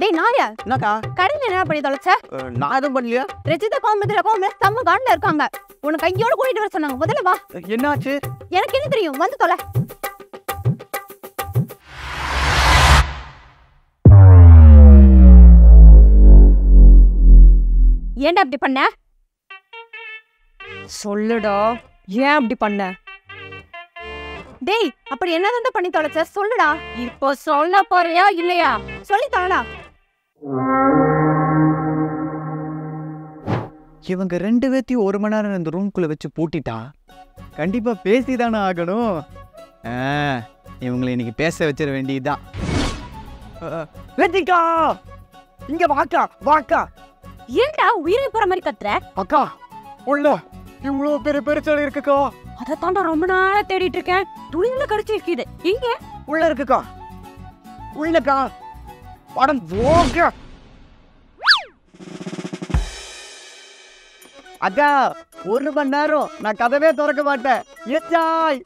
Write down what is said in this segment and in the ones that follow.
டேய் நாயா என்னக்கா கடையில் என்ன பண்ணி தொலைச்ச அஹ், நான் எதுவும் பண்ணலையா ரச்சிதா கோமதில கோமல செம்ம காண்டில் இருக்காங்க உன்னை கையோட கூட்டிட்டு வர சொன்னாங்க முதல்ல வா என்னாச்சு எனக்கு என்ன தெரியும் வந்து தொலை ஏன்டா அப்படி பண்ண சொல்லுடா ஏன் அப்படி பண்ண டேய் அப்படி என்னதான் பண்ணி தொலைச்ச சொல்லுடா இப்போ சொல்ல போறியா இல்லையா சொல்லி தொலைடா இவங்க ரெண்டு பேர்த்தையும் ஒரு மணி நேரம் இந்த ரூம்குள்ள வச்சு பூட்டிட்டா கண்டிப்பா பேசி தானே ஆகணும் ஆ, இவங்களை இன்னைக்கு பேச வச்சிட வேண்டியதுதான் வெட்டிக்கா இங்க வாக்கா வாக்கா ஏன்டா உயிரை போற மாதிரி கத்துற அக்கா உள்ள இவ்வளோ பெரிய பெருச்சாளி இருக்குக்கா அதைத்தாண்டா ரொம்ப நாளா தேடிட்டு இருக்கேன் துணியில கடிச்சு இருக்குது இங்க உள்ள இருக்குக்கா உள்ளக்கா படம் போக அக்கா ஒரு மணி நேரம் நான் கதவே திறக்க மாட்டேன் எச்சாய்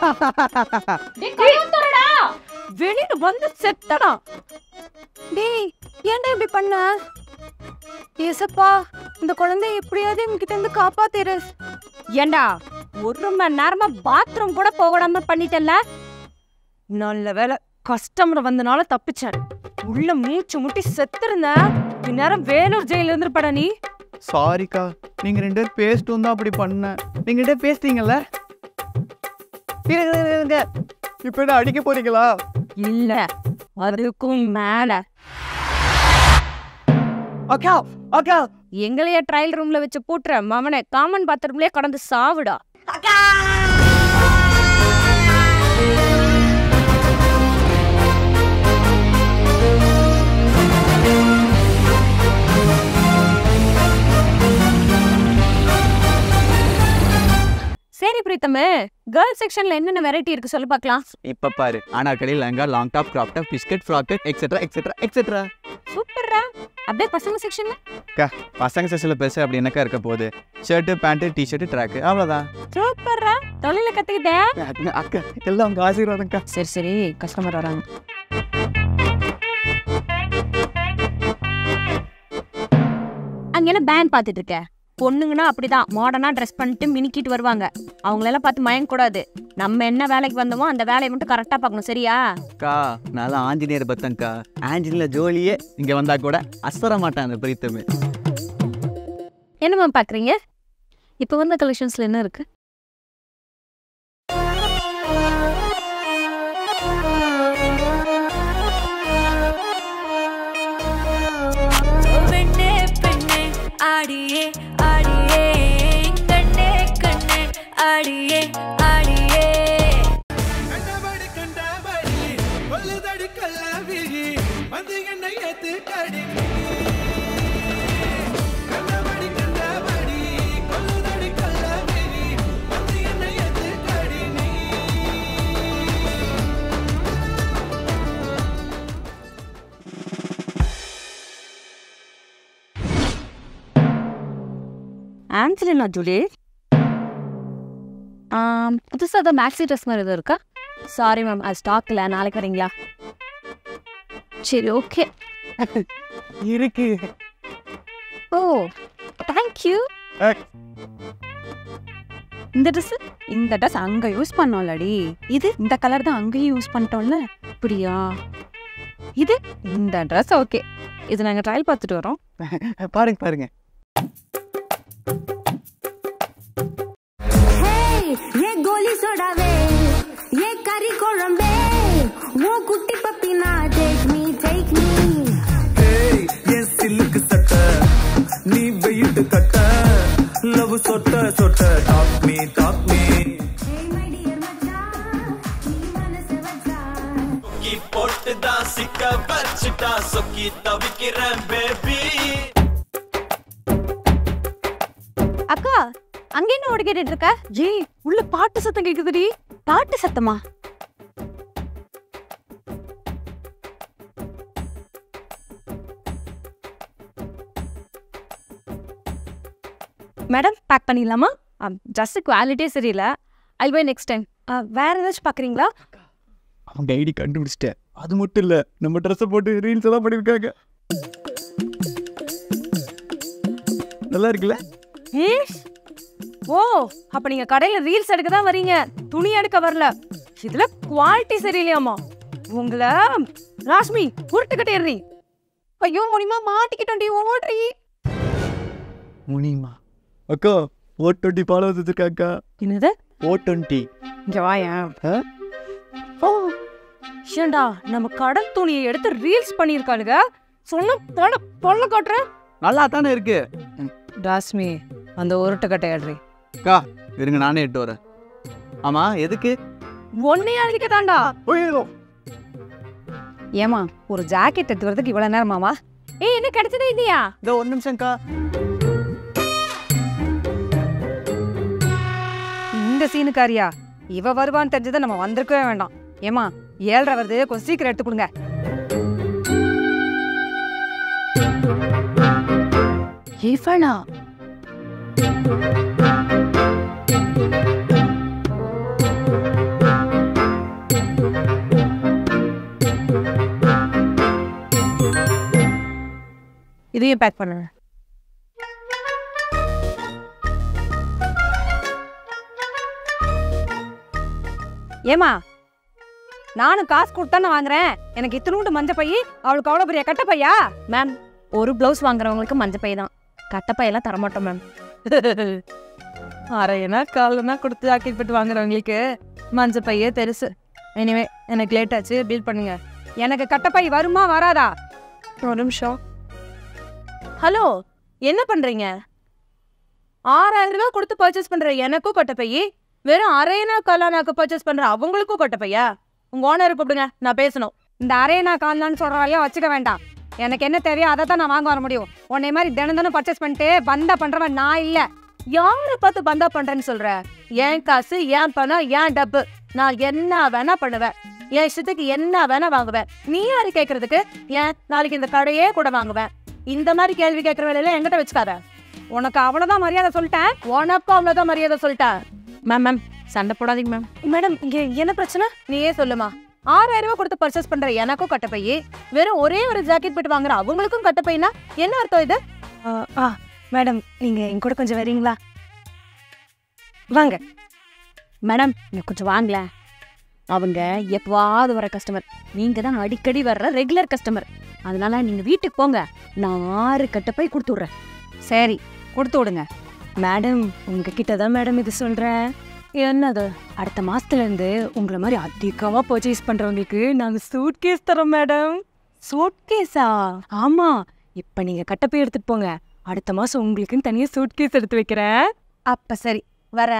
வெளியில வந்து செத்தடா டேய் ஏன்டா இப்படி பண்ண ஏசப்பா இந்த குழந்தைய எப்படியாவது என்கிட்ட இருந்து காப்பாத்திரு ஏண்டா ஒரு மணி நேரமா பாத்ரூம் கூட போகாம பண்ணிட்டல நல்ல வேலை கஸ்டமர் வந்தனால தப்பிச்சாரு உள்ள மூச்சு முட்டி செத்துருந்த இந்நேரம் வேலூர் ஜெயில இருந்திருப்படா நீ சாரிக்கா நீங்க ரெண்டு பேரும் பேசிட்டு தான் அப்படி பண்ணேன் நீங்க ரெண்டு பேரும் பேசிட்டீங்கல்ல இருங்க, இருங்க, இருங்க. இப்ப என்ன அடிக்க போறீங்களா இல்ல அதுக்கும் மேல அக்கா அக்கா எங்களைய ட்ரையல் ரூம்ல வச்சு பூட்டுற மவனை காமன் பாத்ரூம்லயே கடந்து சாவுடா சரி பிரீத்தமே கேர்ள் செக்ஷன்ல என்னென்ன வெரைட்டி இருக்கு சொல்லு பார்க்கலாம் இப்ப பாரு anarkali lehenga long top crop top biscuit frock top etcetera etcetera etcetera சூப்பர்ரா அப்படியே பசங்க செக்ஷன்ல பசங்க செஸ்ல பேச அப்படி என்னக்கா இருக்க போகுது ஷர்ட்டு பேண்ட்டு டிஷர்ட்டு ட்ராக்கு அவ்வளோதான் சூப்பர்ரா தொழில கத்துக்கிட்டேன் அக்கா எல்லாம் உங்க ஆசீர்வாதம்க்கா சரி சரி கஸ்டமர் வராங்க அங்க என்ன பேண்ட் பார்த்துட்டு இருக்க பொண்ணுங்கன்னா அப்படிதான் மாடர்னா ட்ரெஸ் பண்ணிட்டு மினிக்கிட்டு வருவாங்க அவங்களெல்லாம் பார்த்து மயங்க கூடாது நம்ம என்ன வேலைக்கு வந்தோமோ அந்த வேலையை மட்டும் கரெக்டா பார்க்கணும் சரியா அக்கா நல்லா ஆஞ்சநேயர் பத்தங்க்கா ஆஞ்சனில ஜோலியே இங்க வந்தா கூட அசர மாட்டான் அந்த பிரீத்தமே என்னம்மா பாக்குறீங்க இப்போ வந்த கலெக்ஷன்ஸ்ல என்ன இருக்கு பெண்ணே பெண்ணே ஆடியே ஆடியே கண்ணே கண்ணே ஆடியே ஆடியே கண்டபடி கண்டபடி கொல்லுதடி கள்ளவிழி வந்து என்னை ஏத்து கடி கண்டபடி கண்டபடி கொல்லுதடி கள்ளவிழி வந்து என்னை ஏத்து கடி நீ ஆன்சலினா ஜூலி புதுசாக ஏதாவது மேக்ஸி ட்ரெஸ் மாதிரி எதுவும் இருக்கா சாரி மேம் அது ஸ்டாக் இல்லை நாளைக்கு வரீங்களா சரி ஓகே இருக்கு ஓ தேங்க்யூ இந்த ட்ரெஸ் இந்த ட்ரெஸ் அங்க யூஸ் பண்ணோம்லடி இது இந்த கலர் தான் அங்கேயும் யூஸ் பண்ணிட்டோம்ல அப்படியா இது இந்த ட்ரெஸ் ஓகே இது நாங்க ட்ரையல் பார்த்துட்டு வரோம் பாருங்க பாருங்க ஏ கோலி சோடாவே ஏ கறி குழம்பே ஓ குட்டி பப்பினா டேக் மீ டேக் மீ ஏய் என் சில்லுக்கு சட்ட நீ வெயிட்டு கட்ட லவ் சொட்ட சொட்ட top me top me Hey my dear மச்சான் நீ மனசு வச்சா சொக்கி போட்டு தான் சிக்க வச்சுட்டா சொக்கி தவிக்கிறேன் பேபி அக்கா அங்க என்ன ஓடி கேட்டுட்டு இருக்க ஜி உள்ள பாட்டு சத்தம் கேக்குதுடி பாட்டு சத்தமா மேடம் பேக் பண்ணிடலாமா ட்ரெஸ் குவாலிட்டியே சரியில்லை ஐ பை நெக்ஸ்ட் டைம் வேற ஏதாச்சும் பார்க்குறீங்களா அவங்க ஐடி கண்டுபிடிச்சிட்டேன் அது மட்டும் இல்ல நம்ம ட்ரெஸ்ஸை போட்டு ரீல்ஸ் எல்லாம் பண்ணிருக்காங்க நல்லா இருக்குல்ல ஈஷ். ஓ அப்ப நீங்க கடையில ரீல்ஸ் எடுக்க தான் வரீங்க துணி எடுக்க வரல இதுல குவாலிட்டி சரியில்லையாமா உங்கள ராஷ்மி உருட்டுக்கிட்டே ஏறி ஐயோ முனிமா மாட்டிக்கிட்டோண்டி ஓடுறி முனிமா அக்கா ஓ டுவெண்ட்டி ஃபாலோவர்ஸ் வச்சிருக்காக்கா என்னது ஓ டுவெண்ட்டி இங்க வாயா ஏண்டா நம்ம கடல் துணியை எடுத்து ரீல்ஸ் பண்ணியிருக்காளுங்க சொன்ன பொல பொல்ல காட்டுறேன் நல்லா தானே இருக்கு ராஸ்மி அந்த உருட்டுக்கட்டை ஏறி அக்கா இருங்க நானே எட்டு வரேன் ஆமா எதுக்கு ஒன்னையா அழிக்க தாண்டா ஓய்யோ ஏமா ஒரு ஜாக்கெட் எடுத்து வரதுக்கு இவ்வளவு நேரமாமா ஏய் என்ன கிடைச்சதே இல்லையா இந்த ஒரு நிமிஷம்க்கா இந்த சீனுக்காரியா இவ வருவான்னு தெரிஞ்சதை நம்ம வந்திருக்கவே வேண்டாம் ஏமா ஏழ்ரை வருது கொஞ்சம் சீக்கிரம் எடுத்து கொடுங்க இவளா இதையும் பேக் பண்ணுங்க ஏமா நானும் காசு கொடுத்தானே வாங்குறேன் எனக்கு இத்தினூண்டு மஞ்சள் பை அவளுக்கு அவ்வளோ பெரிய கட்ட பையா மேம் ஒரு ப்ளவுஸ் வாங்குறவங்களுக்கு மஞ்சள் பை தான் கட்டப்பையெல்லாம் தரமாட்டோம் மேம் அரையனா காலனா கொடுத்து ஜாக்கெட் போட்டு வாங்குறவங்களுக்கு மஞ்சள் பையே பெருசு எனிவே எனக்கு லேட் ஆச்சு பில் பண்ணுங்க எனக்கு கட்டப்பை வருமா வராதா ஒரு நிமிஷம் ஹலோ என்ன பண்றீங்க ஆறாயிரம் ரூபாய் கொடுத்து பர்ச்சேஸ் பண்ற எனக்கும் கொட்டப்பையி வெறும் அரையனா கலானாக்கு பர்ச்சேஸ் பண்ற அவங்களுக்கும் கொட்டப்பையா உங்க ஓனர் கூப்பிடுங்க நான் பேசணும் இந்த அரையனா கால்னான்னு சொல்றாலையா வச்சுக்க வேண்டாம் எனக்கு என்ன தேவையோ அதை தான் நான் வாங்க வர முடியும் உன்னை மாதிரி தினம் தினம் பர்ச்சேஸ் பண்ணிட்டு பந்தா பண்றவன் நான் இல்ல யாரை பார்த்து பந்தா பண்றேன்னு சொல்ற என் காசு என் பணம் என் டப்பு நான் என்ன வேணா பண்ணுவேன் என் இஷ்டத்துக்கு என்ன வேணா வாங்குவேன் நீ யாரு கேக்குறதுக்கு ஏன் நாளைக்கு இந்த கடையே கூட வாங்குவேன் இந்த மாதிரி கேள்வி கேட்கற வேலையில என்கிட்ட வச்சுக்காத உனக்கு அவ்வளவுதான் மரியாதை சொல்லிட்டேன் உனக்கும் அவ்வளவுதான் மரியாதை சொல்லிட்டேன் மேம் மேம் சண்டை போடாதீங்க மேம் மேடம் இங்க என்ன பிரச்சனை நீயே சொல்லுமா ஆறாயிரம் ரூபாய் கொடுத்து பர்ச்சேஸ் பண்ற எனக்கும் கட்டப்பையே வெறும் ஒரே ஒரு ஜாக்கெட் போட்டு வாங்குற அவங்களுக்கும் கட்டப்பைனா என்ன அர்த்தம் இது ஆ மேடம் நீங்க என் கூட கொஞ்சம் வரீங்களா வாங்க மேடம் இங்க கொஞ்சம் வாங்கல அவங்க எப்பவாவது வர கஸ்டமர் நீங்க தான் அடிக்கடி வர்ற ரெகுலர் கஸ்டமர் அதனால நீங்க வீட்டுக்கு போங்க நான் ஆறு கட்டப்பை கொடுத்து விடுறேன் சரி கொடுத்து விடுங்க மேடம் உங்ககிட்ட தான் மேடம் இது சொல்றேன் என்னது அடுத்த மாசத்துல இருந்து உங்களை மாதிரி அதிகமா பர்ச்சேஸ் பண்றவங்களுக்கு நாங்க சூட் கேஸ் தரோம் மேடம் சூட் கேஸா ஆமா இப்ப நீங்க கட்டப்பை எடுத்துட்டு போங்க அடுத்த மாசம் உங்களுக்குன்னு தனியா சூட் கேஸ் எடுத்து வைக்கிறேன் அப்ப சரி வர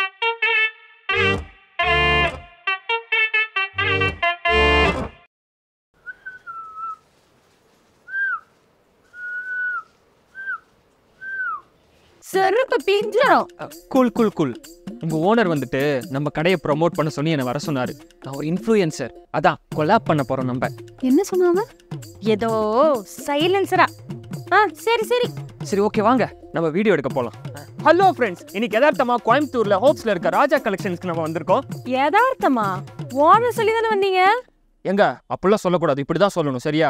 செருப்பு பிஞ்சிடும் கூல் கூல் கூல் உங்க ஓனர் வந்துட்டு நம்ம கடையை ப்ரோமோட் பண்ண சொல்லி என்னை வர சொன்னாரு நான் ஒரு இன்ஃப்ளூயன்சர் அதான் கொலாப் பண்ண போறோம் நம்ம என்ன சொன்னாங்க ஏதோ சைலன்சரா ஆ சரி சரி சரி ஓகே வாங்க நம்ம வீடியோ எடுக்க போலாம் ஹலோ ஃப்ரெண்ட்ஸ் இன்னைக்கு யதார்த்தமா கோயம்புத்தூர்ல ஹோப்ஸ்ல இருக்க ராஜா கலெக்ஷன்ஸ்க்கு நம்ம வந்திருக்கோம் யதார்த்தமா ஓனர் சொல்லி தானே வந்தீங்க எங்க அப்படிலாம் சொல்லக்கூடாது இப்படிதான் சொல்லணும் சரியா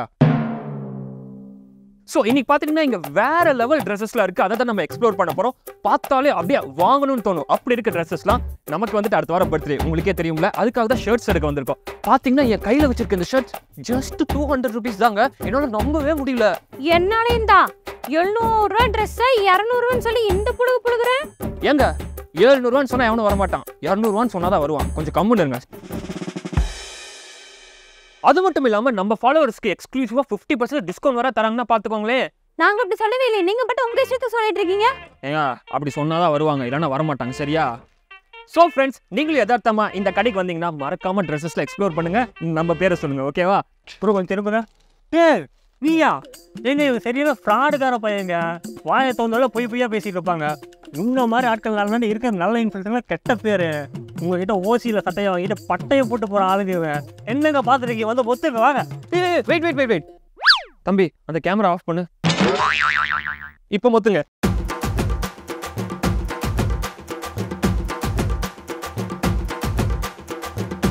ஸோ இன்னைக்கு பார்த்தீங்கன்னா இங்க வேற லெவல் ட்ரெஸ்ஸஸ்லாம் இருக்கு அதை தான் நம்ம எக்ஸ்ப்ளோர் பண்ண போறோம் பார்த்தாலே அப்படியே வாங்கணும்னு தோணும் அப்படி இருக்க ட்ரெஸ்ஸஸ்லாம் நமக்கு வந்துட்டு அடுத்த வாரம் பர்த்டே உங்களுக்கே தெரியும்ல அதுக்காக தான் ஷர்ட்ஸ் எடுக்க வந்திருக்கோம் பார்த்தீங்கன்னா என் கையில வச்சிருக்க இந்த shirts just two hundred rupees தாங்க என்னால நம்பவே முடியல என்னாலேயும் தான் எழுநூறுவா ட்ரெஸ்ஸை இரநூறுவான்னு சொல்லி இந்த புழுகு புழுகுறேன் ஏங்க ஏழ்நூறுவான்னு சொன்னா எவனும் வரமாட்டான் இரநூறுவான்னு சொன்னா தான் வருவான் கொஞ்சம் கம்முன்னு இருங்க அது மட்டும் இல்லாம நம்ம ஃபாலோவர்ஸ்க்கு எக்ஸ்க்ளூசிவா ஃபிஃப்டி பர்சன்ட் டிஸ்கவுண்ட் வர தராங்கன்னா பாத்துக்கோங்களேன் நாங்க அப்படி சொல்லவே இல்லையே நீங்க மட்டும் உங்க இஷ்டத்தை சொல்லிட்டு இருக்கீங்க ஏங்க அப்படி சொன்னாதான் வருவாங்க இல்லைன்னா வரமாட்டாங்க சரியா ஸோ ஃப்ரெண்ட்ஸ் நீங்களும் யதார்த்தமா இந்த கடைக்கு வந்தீங்கன்னா மறக்காம ட்ரெஸ்ஸஸ்ல எக்ஸ்ப்ளோர் பண்ணுங்க நம்ம பேரை சொல்லுங்க ஓகேவா ப்ரோ கொஞ்சம் திரும்புங்க ஏய் நீயா ஏங்க இவங்க சரியான ஃப்ராடுக்கார பையங்க வாயை தோந்தாலும் பொய் பொய்யா பேசிட்டு இருப்பாங்க இந்த மாதிரி ஆட்கள் தான் இருக்கிற நல்ல இன்ஃபெக்ஷன்லாம் கெட்ட பேர் உங்ககிட்ட ஓசியில் சட்டையை வாங்கிட்டு பட்டையை போட்டு போகிற ஆளுங்க இவன் என்னங்க பார்த்துருக்கீங்க வந்து ஒத்துக்க வாங்க வெயிட் வெயிட் வெயிட் வெயிட் தம்பி அந்த கேமரா ஆஃப் பண்ணு இப்போ மொத்துங்க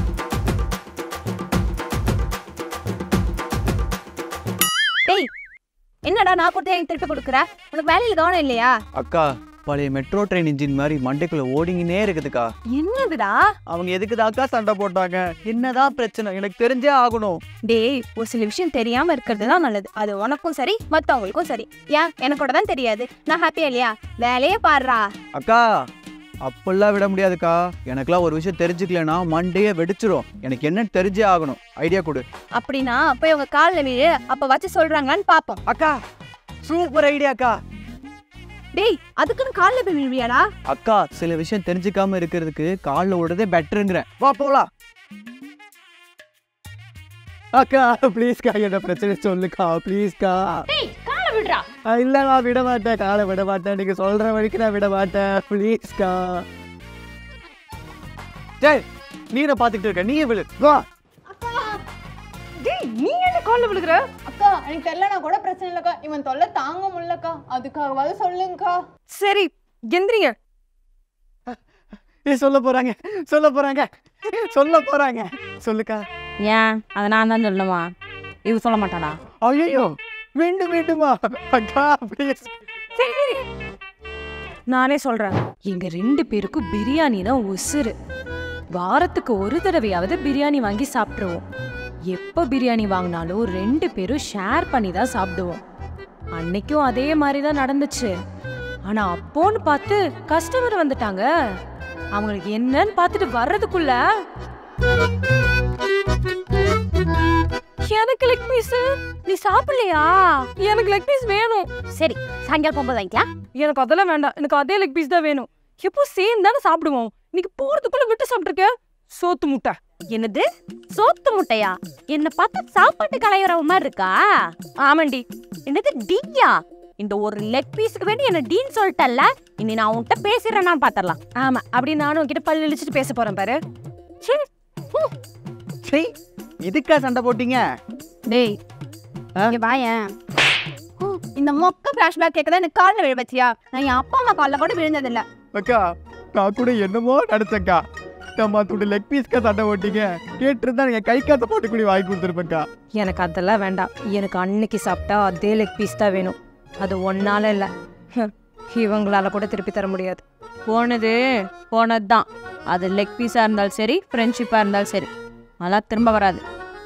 டேய் என்னடா நான் கொடுத்தா எனக்கு திருப்பி கொடுக்குற உனக்கு வேலையில கவனம் இல்லையா அக்கா பழைய மெட்ரோ ட்ரெயின் இன்ஜின் மாதிரி மண்டைக்குள்ள ஓடிங்கினே இருக்குதுக்கா என்னதுடா அவங்க எதுக்குதாக்கா சண்டை போட்டாங்க என்னதான் பிரச்சனை எனக்கு தெரிஞ்சே ஆகணும் டேய் ஒரு சில விஷயம் தெரியாம இருக்கிறது தான் நல்லது அது உனக்கும் சரி மத்தவங்களுக்கும் சரி ஏன் எனக்கு கூட தான் தெரியாது நான் ஹாப்பியா இல்லையா வேலையே பாடுறா அக்கா அப்பெல்லாம் விட முடியாதுக்கா எனக்கெல்லாம் ஒரு விஷயம் தெரிஞ்சுக்கலனா மண்டையே வெடிச்சிரும் எனக்கு என்னன்னு தெரிஞ்சே ஆகணும் ஐடியா கொடு அப்படின்னா போய் உங்க காலில் விழு அப்ப வச்சு சொல்றாங்களான்னு பாப்போம் அக்கா சூப்பர் ஐடியாக்கா டேய் அதுக்குன்னு காலில் போய் விழுவியாடா அக்கா சில விஷயம் தெரிஞ்சுக்காம இருக்கிறதுக்கு காலில் விடுறதே பெட்டருங்கிறேன் வா போலாம் அக்கா ப்ளீஸ்க்கா என்ன பிரச்சனை சொல்லுக்கா ப்ளீஸ்க்கா டேய் காலை விடுறா இல்லை நான் விட மாட்டேன் காலை விட மாட்டேன் நீங்க சொல்ற வரைக்கும் நான் விட மாட்டேன் ப்ளீஸ்க்கா சரி நீரை பார்த்துக்கிட்டு இருக்க நீயே விழு வா டேய் நீ என்ன கால்ல விழுகுற அக்கா எனக்கு தெரியலனா கூட பிரச்சனை இல்லக்கா இவன் தொல்லை தாங்க முடியலக்கா அதுக்காகவாது சொல்லுங்கக்கா சரி எந்திரிங்க ஏ சொல்ல போறாங்க சொல்ல போறாங்க சொல்ல போறாங்க சொல்லுக்கா ஏன் அதை நான் தான் சொல்லணுமா இவ சொல்ல மாட்டானா ஐயோ மீண்டும் மீண்டுமா அக்கா ப்ளீஸ் சரி சரி நானே சொல்றேன் எங்க ரெண்டு பேருக்கும் பிரியாணி தான் உசுரு வாரத்துக்கு ஒரு தடவையாவது பிரியாணி வாங்கி சாப்பிட்ருவோம் எப்போ பிரியாணி வாங்கினாலும் ரெண்டு பேரும் ஷேர் பண்ணி தான் சாப்பிடுவோம் அன்னைக்கும் அதே மாதிரி தான் நடந்துச்சு ஆனா அப்போன்னு பார்த்து கஸ்டமர் வந்துட்டாங்க அவங்களுக்கு என்னன்னு பார்த்துட்டு வர்றதுக்குள்ள எனக்கு லெக் பீஸ் நீ சாப்பிடலையா எனக்கு லெக் பீஸ் வேணும் சரி சாயங்காலம் போகும்போது வாங்கிக்கலாம் எனக்கு அதெல்லாம் வேண்டாம் எனக்கு அதே லெக் பீஸ் தான் வேணும் எப்போ சேர்ந்து தானே சாப்பிடுவோம் இன்னைக்கு போறதுக்குள்ள விட்டு சாப்பிட்டுருக்க சோத்து முட்டை என்னது சோத்து முட்டையா என்ன பார்த்தா சாப்பாட்டு கலையுற மாதிரி இருக்கா ஆமாண்டி என்னது டீயா இந்த ஒரு லெக் பீஸுக்கு வேண்டி என்ன டீன்னு சொல்லிட்டல்ல இனி நான் உன்கிட்ட பேசுறேன் நான் பாத்திரலாம் ஆமா அப்படி நானும் உன்கிட்ட பல்லு இழிச்சிட்டு பேச போறேன் பாரு சரி இதுக்கா சண்டை போட்டீங்க டேய் ஆ? இங்க வாயேன் ஓ, இந்த மொக்க ஃபிளாஷ்பேக் கேட்க தான் எனக்கு காலில் விழ வச்சியா நான் என் அப்பா அம்மா காலில் கூட விழுந்ததில்ல அக்கா நான் கூட என்னமோ நினைச்சேக்கா நம்ம துண்டு லெக் பீஸ்க்கா சண்டை போட்டீங்க கேட்டிருந்தா நீங்க கை காத்த போட்டு கூடி வாங்கி கொடுத்துருப்பேக்கா எனக்கு அதெல்லாம் வேண்டாம் எனக்கு அன்னைக்கு சாப்பிட்டா அதே லெக் பீஸ் தான் வேணும் அது ஒன்னால இல்ல ஹம், இவங்களால கூட திருப்பி தர முடியாது போனது போனது தான் அது லெக் பீஸாக இருந்தாலும் சரி ஃப்ரெண்ட்ஷிப்பாக இருந்தாலும் சரி அதெல்லாம் திரும்ப வராது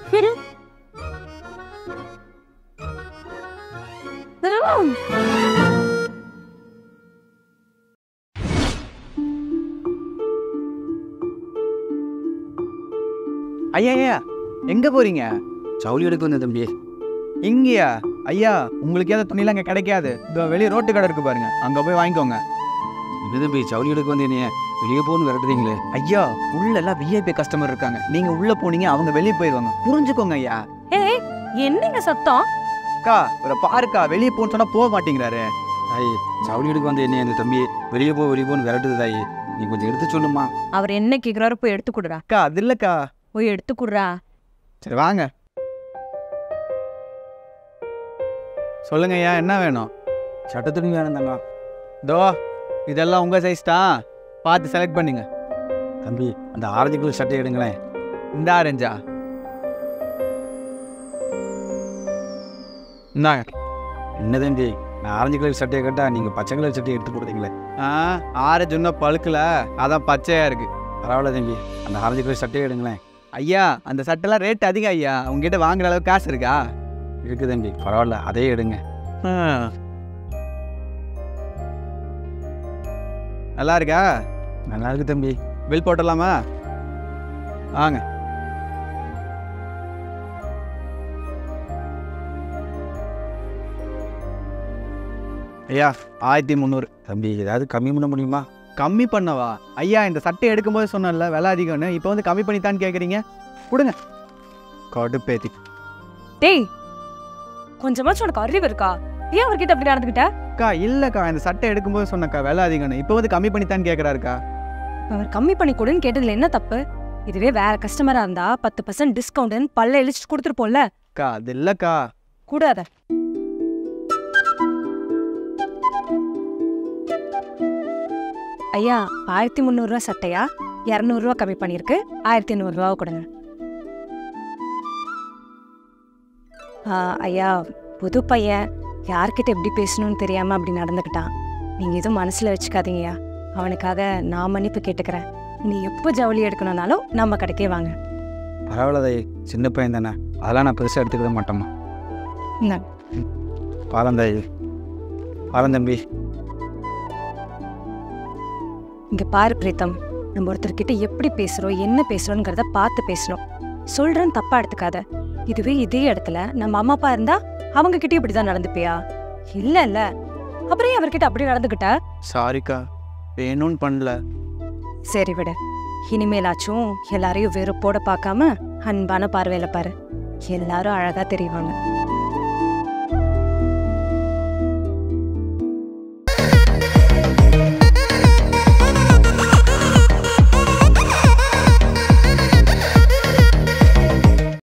ஐயா ஐயா எங்க போறீங்க ஜவுளி எடுக்க வந்தேன் தம்பி இங்கயா ஐயா உங்களுக்கு ஏதாவது துணிலாம் இங்க கிடைக்காது இதோ வெளியே ரோட்டு கடை இருக்கு பாருங்க அங்க போய் வாங்கிக்கோங்க என்ன தம்பி ஜவுளி எடுக்க வந்தேனே வெளியே போகணும்னு விரட்டுறீங்களே ஐயா உள்ள எல்லாம் விஐபி கஸ்டமர் இருக்காங்க நீங்க உள்ள போனீங்க அவங்க வெளியே போயிடுவாங்க புரிஞ்சுக்கோங்க ஐயா ஏய் என்னங்க சத்தம் அக்கா இவரை பாருக்கா வெளியே போன்னு சொன்னா போக மாட்டேங்கிறாரு தாயி ஜவுளி எடுக்க வந்த என்ன இந்த தம்பி வெளியே போ வெளியே போன்னு விரட்டுது தாயி நீ கொஞ்சம் எடுத்து சொல்லுமா அவர் என்ன கேட்குறாரோ போய் எடுத்து கொடுறா அக்கா அது இல்லக்கா போய் எடுத்து கொடுறா சரி வாங்க சொல்லுங்க ஐயா என்ன வேணும் சட்ட துணி வேணும் தாங்க தோ இதெல்லாம் உங்க சைஸ் தான் பார்த்து செலக்ட் பண்ணுங்க தம்பி அந்த ஆரஞ்சு கலர் சட்டை எடுங்களேன் இந்த ஆரஞ்சா இந்தாங்க என்ன தம்பி நான் ஆரஞ்சு கலர் சட்டையை கேட்டால் நீங்கள் பச்சை கலர் சட்டையை எடுத்து கொடுத்தீங்களே ஆ ஆரஞ்சு இன்னும் பழுக்கல அதான் பச்சையா இருக்கு பரவாயில்ல தம்பி அந்த ஆரஞ்சு கலர் சட்டையை எடுங்களேன் ஐயா அந்த சட்டைலாம் ரேட் அதிகம் ஐயா உங்ககிட்ட வாங்குற அளவுக்கு காசு இருக்கா இருக்கு தம்பி பரவாயில்ல அதே எடுங்க நல்லா இருக்கா நல்லா இருக்கு தம்பி பில் போட்டுடலாமா வாங்க ஐயா ஆயிரத்தி முந்நூறு தம்பி ஏதாவது கம்மி பண்ண முடியுமா கம்மி பண்ணவா ஐயா இந்த சட்டை எடுக்கும்போது சொன்னேன்ல விலை அதிகம்னு இப்போ வந்து கம்மி பண்ணித்தான்னு கேட்குறீங்க கொடுங்க கடுப்பேத்தி டேய் கொஞ்சமாச்சும் உனக்கு அறிவு இருக்கா ஏன் அவர்கிட்ட அப்படி நடந்துக்கிட்ட அக்கா இல்லைக்கா இந்த சட்டை எடுக்கும்போது சொன்னக்கா விலை அதிகம்னு இப்போ வந்து கம்மி பண்ணித்தான்னு கேட்குறாருக்கா அவர் கம்மி பண்ணி கொடுன்னு கேட்டதுல என்ன தப்பு இதுவே வேற கஸ்டமரா இருந்தா பத்து பர்சன்ட் டிஸ்கவுண்ட்னு பல்ல இழிச்சிட்டு கொடுத்துருப்போம்ல அக்கா அது இல்லைக்கா கூடாத ஐயா ஆயிரத்தி முந்நூறுரூவா சட்டையா இரநூறுவா கம்மி பண்ணியிருக்கு ஆயிரத்தி ஐநூறுரூவா கொடுங்க ஆ, ஐயா புது பையன் யார்கிட்ட எப்படி பேசணும்னு தெரியாம அப்படி நடந்துக்கிட்டான் நீங்க எதுவும் மனசுல வச்சுக்காதீங்கயா அவனுக்காக நான் மன்னிப்பு கேட்டுக்கிறேன் நீ எப்போ ஜவுளி எடுக்கணும்னாலும் நம்ம கடைக்கே வாங்க பரவாயில்ல தாயி சின்ன பையன் தானே அதெல்லாம் நான் பெருசாக எடுத்துக்கிட மாட்டேம்மா இந்தாங்க. பாலம் தாயி பாலம் தம்பி இங்க பாரு பிரீத்தம் நம்ம ஒருத்தர்கிட்ட எப்படி பேசுறோம் என்ன பேசுறோங்கிறத பார்த்து பேசணும் சொல்றேன்னு தப்பா எடுத்துக்காத இதுவே இதே இடத்துல நம்ம அம்மா அப்பா இருந்தா அவங்க கிட்ட இப்படிதான் நடந்துப்பியா இல்ல இல்ல அப்புறம் ஏன் அவர்கிட்ட அப்படி நடந்துக்கிட்ட சாரிக்கா வேணும்னு பண்ணல சரி விடு இனிமேலாச்சும் எல்லாரையும் வெறுப்போட பார்க்காம அன்பான பார்வையில பாரு எல்லாரும் அழகா தெரிவாங்க